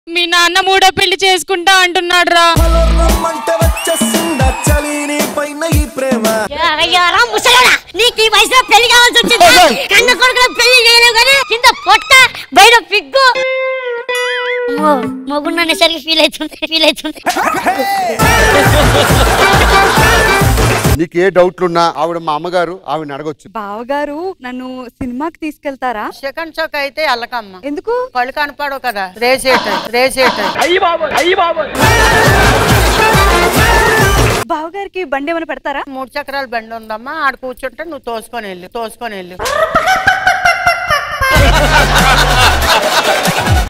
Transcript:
మీ నాన్న మూడో పెళ్లి చేసుకుంటా అంటున్నాడు రా రమ్మంటే వచ్చేసిందా చలిని పైన ఈ ప్రేమ అయ్యారా ముసలోడా నీకు ఈ వయసులో పెళ్లి కావాల్సి వచ్చింది కన్న కొడుకులో పెళ్లి చేయలేవు కానీ కింద పొట్ట బయట పిగ్గు అమ్మో, మొగుడు అనేసరికి ఫీల్ అవుతుంది ఫీల్ అవుతుంది నీకు ఏ డౌట్లున్నా ఆవిడ మా అమ్మగారు ఆవిడని అడగొచ్చు బావగారు నన్ను సినిమాకి తీసుకెళ్తారా సెకండ్ షోక్ అయితే అల్లకమ్మ ఎందుకు కళ్ళు కనపడవు కదా రేసేట రేసేట బావగారికి బండి ఏమైనా పెడతారా మూడు చక్రాల బండి ఉందమ్మా ఆడ కూర్చుంటే నువ్వు తోసుకొని వెళ్ళు తోసుకొని వెళ్ళు